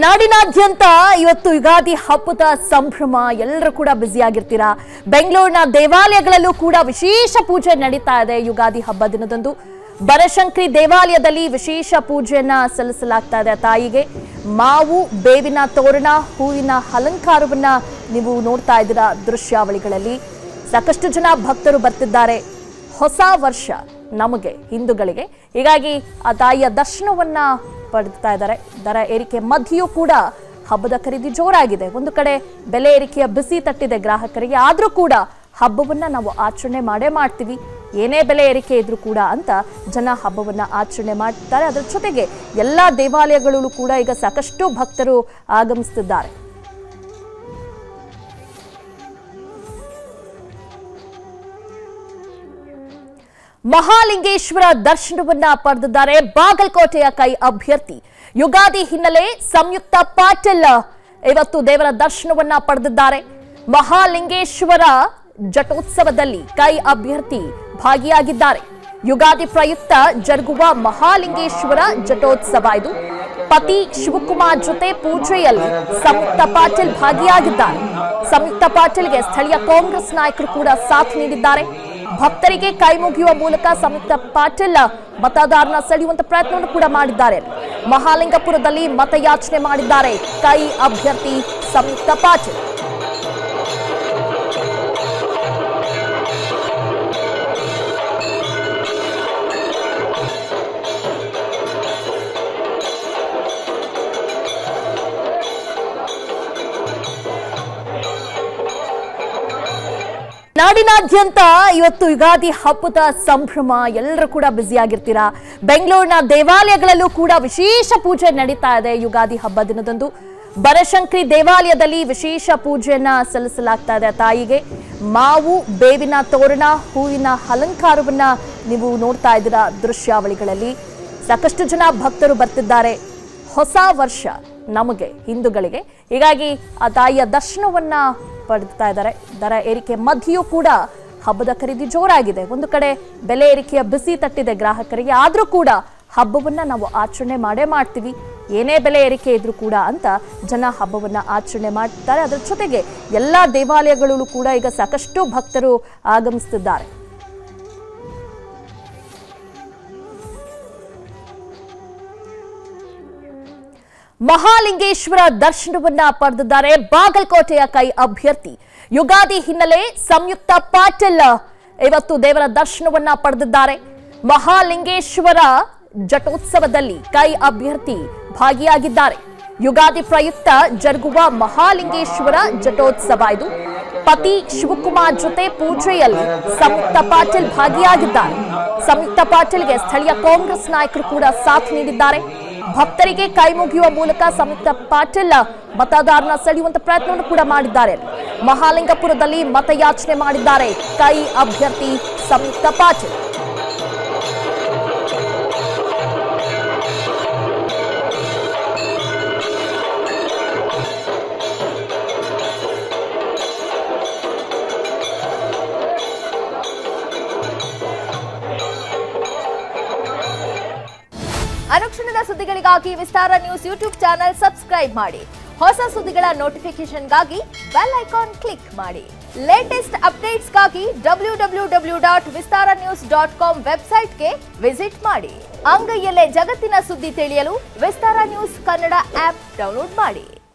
ನಾಡಿನಾದ್ಯಂತ ಇವತ್ತು ಯುಗಾದಿ ಹಬ್ಬದ ಸಂಭ್ರಮ ಎಲ್ಲರೂ ಕೂಡ ಬ್ಯುಸಿಯಾಗಿರ್ತೀರಾ ಬೆಂಗಳೂರಿನ ದೇವಾಲಯಗಳಲ್ಲೂ ಕೂಡ ವಿಶೇಷ ಪೂಜೆ ನಡೀತಾ ಇದೆ ಯುಗಾದಿ ಹಬ್ಬ ದಿನದಂದು ಬನಶಂಕರಿ ದೇವಾಲಯದಲ್ಲಿ ವಿಶೇಷ ಪೂಜೆಯನ್ನ ಸಲ್ಲಿಸಲಾಗ್ತಾ ಇದೆ ತಾಯಿಗೆ ಮಾವು ಬೇವಿನ ತೋರಣ ಹೂವಿನ ಅಲಂಕಾರವನ್ನ ನೀವು ನೋಡ್ತಾ ಇದ್ದೀರಾ ದೃಶ್ಯಾವಳಿಗಳಲ್ಲಿ ಸಾಕಷ್ಟು ಜನ ಭಕ್ತರು ಬರ್ತಿದ್ದಾರೆ ಹೊಸ ವರ್ಷ ನಮಗೆ ಹಿಂದೂಗಳಿಗೆ ಹೀಗಾಗಿ ಆ ತಾಯಿಯ ದರ್ಶನವನ್ನ ಪಡೆದುತ್ತಾ ಇದ್ದಾರೆ ದರ ಏರಿಕೆ ಮಧ್ಯೆಯೂ ಕೂಡ ಹಬ್ಬದ ಖರೀದಿ ಜೋರಾಗಿದೆ ಒಂದು ಕಡೆ ಬೆಲೆ ಏರಿಕೆಯ ಬಿಸಿ ತಟ್ಟಿದೆ ಗ್ರಾಹಕರಿಗೆ ಆದರೂ ಕೂಡ ಹಬ್ಬವನ್ನ ನಾವು ಆಚರಣೆ ಮಾಡೇ ಮಾಡ್ತೀವಿ ಏನೇ ಬೆಲೆ ಏರಿಕೆ ಇದ್ರೂ ಕೂಡ ಅಂತ ಜನ ಹಬ್ಬವನ್ನ ಆಚರಣೆ ಮಾಡ್ತಾರೆ ಅದರ ಜೊತೆಗೆ ಎಲ್ಲ ದೇವಾಲಯಗಳಲ್ಲೂ ಕೂಡ ಈಗ ಸಾಕಷ್ಟು ಭಕ್ತರು ಆಗಮಿಸುತ್ತಿದ್ದಾರೆ ಮಹಾಲಿಂಗೇಶ್ವರ ದರ್ಶನವನ್ನ ಪಡೆದಿದ್ದಾರೆ ಬಾಗಲಕೋಟೆಯ ಕೈ ಅಭ್ಯರ್ಥಿ ಯುಗಾದಿ ಹಿನ್ನೆಲೆ ಸಂಯುಕ್ತ ಪಾಟೀಲ್ ಇವತ್ತು ದೇವರ ದರ್ಶನವನ್ನ ಪಡೆದಿದ್ದಾರೆ ಮಹಾಲಿಂಗೇಶ್ವರ ಜಟೋತ್ಸವದಲ್ಲಿ ಕೈ ಅಭ್ಯರ್ಥಿ ಭಾಗಿಯಾಗಿದ್ದಾರೆ ಯುಗಾದಿ ಪ್ರಯುಕ್ತ ಜರುಗುವ ಮಹಾಲಿಂಗೇಶ್ವರ ಜಟೋತ್ಸವ ಇದು ಪತಿ ಶಿವಕುಮಾರ್ ಜೊತೆ ಪೂಜೆಯಲ್ಲಿ ಸಂಯುಕ್ತ ಪಾಟೀಲ್ ಭಾಗಿಯಾಗಿದ್ದಾರೆ ಸಂಯುಕ್ತ ಪಾಟೀಲ್ಗೆ ಸ್ಥಳೀಯ ಕಾಂಗ್ರೆಸ್ ನಾಯಕರು ಕೂಡ ಸಾಥ್ ನೀಡಿದ್ದಾರೆ ಭಕ್ತರಿಗೆ ಕೈ ಮುಗಿಯುವ ಮೂಲಕ ಸಂಯುಕ್ತ ಪಾಟೀಲ್ ಮತದಾರನ ಸೆಳೆಯುವಂತ ಪ್ರಯತ್ನವನ್ನು ಕೂಡ ಮಾಡಿದ್ದಾರೆ ಮಹಾಲಿಂಗಪುರದಲ್ಲಿ ಮತಯಾಚನೆ ಮಾಡಿದ್ದಾರೆ ಕೈ ಅಭ್ಯರ್ಥಿ ಸಂಯುಕ್ತ ಪಾಟೀಲ್ ನಾಡಿನಾದ್ಯಂತ ಇವತ್ತು ಯುಗಾದಿ ಹಬ್ಬದ ಸಂಭ್ರಮ ಎಲ್ಲರೂ ಕೂಡ ಬ್ಯುಸಿಯಾಗಿರ್ತೀರಾ ಬೆಂಗಳೂರಿನ ದೇವಾಲಯಗಳಲ್ಲೂ ಕೂಡ ವಿಶೇಷ ಪೂಜೆ ನಡೀತಾ ಇದೆ ಯುಗಾದಿ ಹಬ್ಬ ದಿನದಂದು ಬನಶಂಕರಿ ದೇವಾಲಯದಲ್ಲಿ ವಿಶೇಷ ಪೂಜೆಯನ್ನ ಸಲ್ಲಿಸಲಾಗ್ತಾ ಇದೆ ತಾಯಿಗೆ ಮಾವು ಬೇವಿನ ತೋರಣ ಹೂವಿನ ಅಲಂಕಾರವನ್ನ ನೀವು ನೋಡ್ತಾ ಇದ್ದೀರಾ ದೃಶ್ಯಾವಳಿಗಳಲ್ಲಿ ಸಾಕಷ್ಟು ಜನ ಭಕ್ತರು ಬರ್ತಿದ್ದಾರೆ ಹೊಸ ವರ್ಷ ನಮಗೆ ಹಿಂದೂಗಳಿಗೆ ಹೀಗಾಗಿ ಆ ತಾಯಿಯ ದರ್ಶನವನ್ನ ಪಡೆದುತ್ತಾ ಇದ್ದಾರೆ ದರ ಏರಿಕೆ ಮಧ್ಯೆಯೂ ಕೂಡ ಹಬ್ಬದ ಖರೀದಿ ಜೋರಾಗಿದೆ ಒಂದು ಕಡೆ ಬೆಲೆ ಏರಿಕೆಯ ಬಿಸಿ ತಟ್ಟಿದೆ ಗ್ರಾಹಕರಿಗೆ ಆದರೂ ಕೂಡ ಹಬ್ಬವನ್ನ ನಾವು ಆಚರಣೆ ಮಾಡೇ ಮಾಡ್ತೀವಿ ಏನೇ ಬೆಲೆ ಏರಿಕೆ ಇದ್ರೂ ಕೂಡ ಅಂತ ಜನ ಹಬ್ಬವನ್ನ ಆಚರಣೆ ಮಾಡ್ತಾರೆ ಅದರ ಜೊತೆಗೆ ಎಲ್ಲ ದೇವಾಲಯಗಳಲ್ಲೂ ಕೂಡ ಈಗ ಸಾಕಷ್ಟು ಭಕ್ತರು ಆಗಮಿಸುತ್ತಿದ್ದಾರೆ ಮಹಾಲಿಂಗೇಶ್ವರ ದರ್ಶನವನ್ನ ಪಡೆದಿದ್ದಾರೆ ಬಾಗಲಕೋಟೆಯ ಕೈ ಅಭ್ಯರ್ಥಿ ಯುಗಾದಿ ಹಿನ್ನೆಲೆ ಸಂಯುಕ್ತ ಪಾಟೀಲ್ ಇವತ್ತು ದೇವರ ದರ್ಶನವನ್ನ ಪಡೆದಿದ್ದಾರೆ ಮಹಾಲಿಂಗೇಶ್ವರ ಜಟೋತ್ಸವದಲ್ಲಿ ಕೈ ಅಭ್ಯರ್ಥಿ ಭಾಗಿಯಾಗಿದ್ದಾರೆ ಯುಗಾದಿ ಪ್ರಯುಕ್ತ ಜರುಗುವ ಮಹಾಲಿಂಗೇಶ್ವರ ಜಟೋತ್ಸವ ಇದು ಪತಿ ಶಿವಕುಮಾರ್ ಜೊತೆ ಪೂಜೆಯಲ್ಲಿ ಸಂಯುಕ್ತ ಪಾಟೀಲ್ ಭಾಗಿಯಾಗಿದ್ದಾರೆ ಸಂಯುಕ್ತ ಪಾಟೀಲ್ಗೆ ಸ್ಥಳೀಯ ಕಾಂಗ್ರೆಸ್ ನಾಯಕರು ಕೂಡ ಸಾಥ್ ನೀಡಿದ್ದಾರೆ ಭಕ್ತರಿಗೆ ಕೈ ಮುಗಿಯುವ ಮೂಲಕ ಸಂಯುಕ್ತ ಪಾಟೀಲ್ ಮತದಾರನ ಸೆಳೆಯುವಂತ ಪ್ರಯತ್ನವನ್ನು ಕೂಡ ಮಾಡಿದ್ದಾರೆ ಮಹಾಲಿಂಗಪುರದಲ್ಲಿ ಮತಯಾಚನೆ ಮಾಡಿದ್ದಾರೆ ಕೈ ಅಭ್ಯರ್ಥಿ ಸಂಯುಕ್ತ ಪಾಟೀಲ್ ಅನುಕ್ಷಣದ ಸುದ್ದಿಗಳಿಗಾಗಿ Vistara news YouTube channel subscribe ಮಾಡಿ ಹೊಸ ಸುದ್ದಿಗಳ ನೋಟಿಫಿಕೇಶನ್ಗಾಗಿ ಬೆಲ್ ಐಕಾನ್ ಕ್ಲಿಕ್ ಮಾಡಿ ಲೇಟೆಸ್ಟ್ ಅಪ್ಡೇಟ್ಸ್ಗಾಗಿ W W W dot Vistara news dot com ವೆಬ್ಸೈಟ್ಗೆ ವಿಸಿಟ್ ಮಾಡಿ ಅಂಗೈಯಲ್ಲೇ ಜಗತ್ತಿನ ಸುದ್ದಿ ತಿಳಿಯಲು Vistara news Kannada app download ಮಾಡಿ